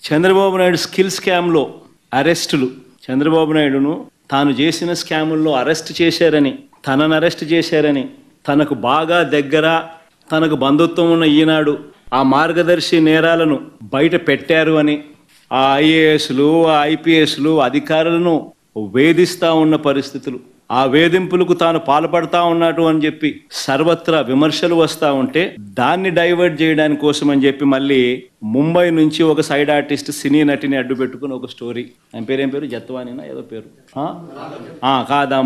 Chandrababu Naidu skill స్కామ్లో అరెస్టులు చంద్రబాబు నాయుడును తాను చేసిన స్కాముల్లో అరెస్ట్ చేశారని తనను అరెస్ట్ చేశారని తనకు బాగా దగ్గర తనకు బంధుత్వం ఉన్న ఈనాడు ఆ మార్గదర్శి నేరాలను బయట పెట్టారు అని ఆ ఐఏఎస్లు ఆ ఐపీఎస్లు అధికారులను వేధిస్తూ ఉన్న పరిస్థితులు ఆ వేధింపులకు తాను పాల్పడతా ఉన్నాడు అని చెప్పి సర్వత్రా విమర్శలు వస్తూ ఉంటే దాన్ని డైవర్ట్ చేయడానికి కోసం అని చెప్పి మళ్ళీ ముంబై నుంచి ఒక సైడ్ ఆర్టిస్ట్ సినీ నటిని అడ్డు పెట్టుకుని ఒక స్టోరీ ఆయన పేరు ఏం పేరు జత్వానినా ఏదో పేరు ఆ? ఆ, కాదా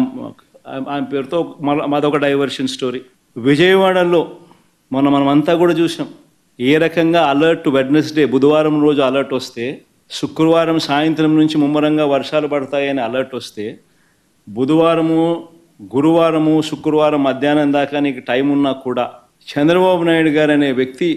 ఆయన పేరుతో మళ్ళీ అదొక డైవర్షన్ స్టోరీ విజయవాడలో మొన్న మనం అంతా కూడా చూసాం ఏ రకంగా అలర్ట్ వెడ్నెస్డే బుధవారం రోజు అలర్ట్ వస్తే శుక్రవారం సాయంత్రం నుంచి ముమ్మరంగా వర్షాలు పడతాయని అలర్ట్ వస్తే బుధవారము గురువారము శుక్రవారం మధ్యాహ్నం దాకా నీకు టైం ఉన్నా కూడా చంద్రబాబు నాయుడు గారు అనే వ్యక్తి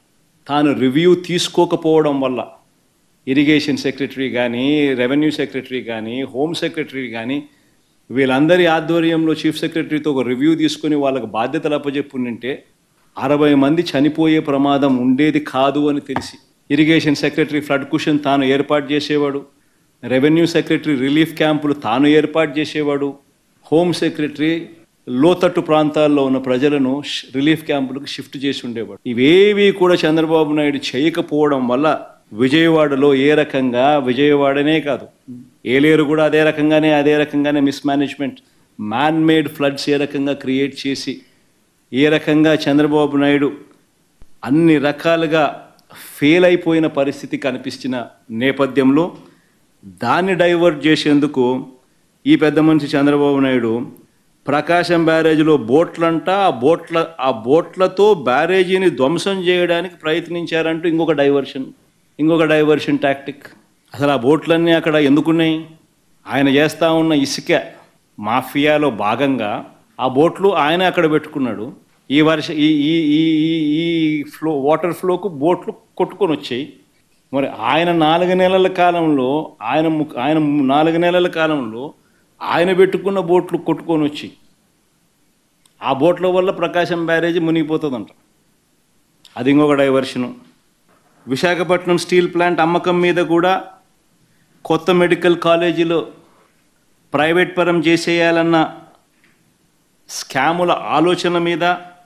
తాను రివ్యూ తీసుకోకపోవడం వల్ల ఇరిగేషన్ సెక్రటరీ కానీ రెవెన్యూ సెక్రటరీ కానీ హోమ్ సెక్రటరీ కానీ వీళ్ళందరి ఆధ్వర్యంలో చీఫ్ సెక్రటరీతో ఒక రివ్యూ తీసుకుని వాళ్ళకి బాధ్యతలు అప్పచెప్పుంటే అరవై మంది చనిపోయే ప్రమాదం ఉండేది కాదు అని తెలిసి ఇరిగేషన్ సెక్రటరీ ఫ్లడ్ కుషన్ తాను ఏర్పాటు చేసేవాడు రెవెన్యూ సెక్రటరీ రిలీఫ్ క్యాంపులు తాను ఏర్పాటు చేసేవాడు హోమ్ సెక్రటరీ లోతట్టు ప్రాంతాల్లో ఉన్న ప్రజలను ష్- రిలీఫ్ క్యాంపులకు షిఫ్ట్ చేసి ఉండేవాడు ఇవేవి కూడా చంద్రబాబు నాయుడు చేయకపోవడం వల్ల విజయవాడలో ఏ రకంగా విజయవాడనే కాదు ఏలేరు కూడా అదే రకంగానే అదే రకంగానే మిస్మేనేజ్మెంట్ మ్యాన్ మేడ్ ఫ్లడ్స్ ఏ రకంగా క్రియేట్ చేసి ఏ రకంగా చంద్రబాబు నాయుడు అన్ని రకాలుగా ఫెయిల్ అయిపోయిన పరిస్థితి కనిపించిన నేపథ్యంలో దాన్ని డైవర్ట్ చేసేందుకు ఈ పెద్ద మనిషి చంద్రబాబు నాయుడు ప్రకాశం బ్యారేజీలో బోట్లంట ఆ బోట్ల ఆ బోట్లతో బ్యారేజీని ధ్వంసం చేయడానికి ప్రయత్నించారంటూ ఇంకొక డైవర్షన్ ఇంకొక డైవర్షన్ టాక్టిక్ అసలు ఆ బోట్లన్నీ అక్కడ ఎందుకున్నాయి ఆయన చేస్తూ ఉన్న ఇసుక మాఫియాలో భాగంగా ఆ బోట్లు ఆయన అక్కడ పెట్టుకున్నాడు ఈ వర్ష ఈ ఈ ఈ ఈ- ఈ ఫ్లో వాటర్ ఫ్లోకు బోట్లు కొట్టుకొని వచ్చాయి మరి ఆయన నాలుగు నెలల కాలంలో ఆయన ము- ఆయన నాలుగు నెలల కాలంలో ఆయన పెట్టుకున్న బోట్లు కొట్టుకొని వచ్చి ఆ బోట్ల వల్ల ప్రకాశం బ్యారేజీ మునిగిపోతుందంట అది ఇంకొక డైవర్షను విశాఖపట్నం స్టీల్ ప్లాంట్ అమ్మకం మీద కూడా కొత్త మెడికల్ కాలేజీలో ప్రైవేట్ పరం చేసేయాలన్న స్కాముల ఆలోచన మీద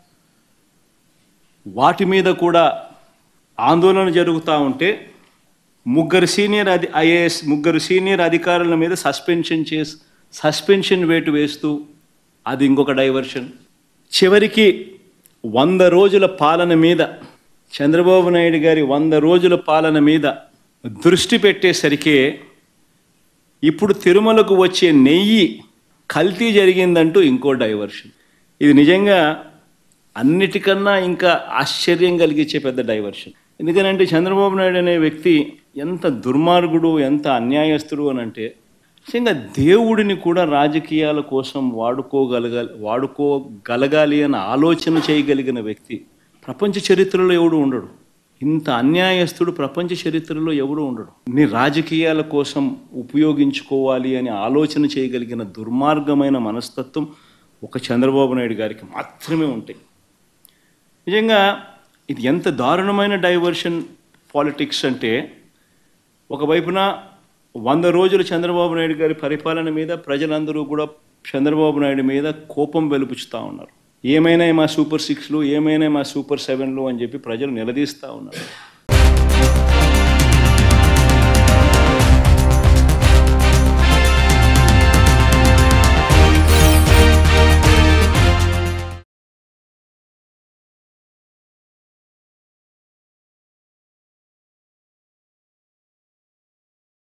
వాటి మీద కూడా ఆందోళన జరుగుతూ ఉంటే ముగ్గురు సీనియర్ అధి ఐఏఎస్ ముగ్గురు సీనియర్ అధికారుల మీద సస్పెన్షన్ చేసి సస్పెన్షన్ వేటు వేస్తూ అది ఇంకొక డైవర్షన్ చివరికి వంద రోజుల పాలన మీద చంద్రబాబు నాయుడు గారి వంద రోజుల పాలన మీద దృష్టి పెట్టేసరికి ఇప్పుడు తిరుమలకు వచ్చే నెయ్యి కల్తీ జరిగిందంటూ ఇంకో డైవర్షన్ ఇది నిజంగా అన్నిటికన్నా ఇంకా ఆశ్చర్యం కలిగించే పెద్ద డైవర్షన్ ఎందుకనంటే చంద్రబాబు నాయుడు అనే వ్యక్తి ఎంత దుర్మార్గుడు ఎంత అన్యాయస్తుడు అని అంటే నిజంగా దేవుడిని కూడా రాజకీయాల కోసం వాడుకోగలగాలి వాడుకోగలగాలి అని ఆలోచన చేయగలిగిన వ్యక్తి ప్రపంచ చరిత్రలో ఎవడు ఉండడు ఇంత అన్యాయస్తుడు ప్రపంచ చరిత్రలో ఎవడు ఉండడు నీ రాజకీయాల కోసం ఉపయోగించుకోవాలి అని ఆలోచన చేయగలిగిన దుర్మార్గమైన మనస్తత్వం ఒక చంద్రబాబు నాయుడు గారికి మాత్రమే ఉంటాయి నిజంగా ఇది ఎంత దారుణమైన డైవర్షన్ పాలిటిక్స్ అంటే ఒకవైపున వంద రోజులు చంద్రబాబు నాయుడు గారి పరిపాలన మీద ప్రజలందరూ కూడా చంద్రబాబు నాయుడు మీద కోపం వెలుపుచుతూ ఉన్నారు ఏమైనా మా సూపర్ సిక్స్లు ఏమైనా మా సూపర్ సెవెన్లు అని చెప్పి ప్రజలు నిలదీస్తూ ఉన్నారు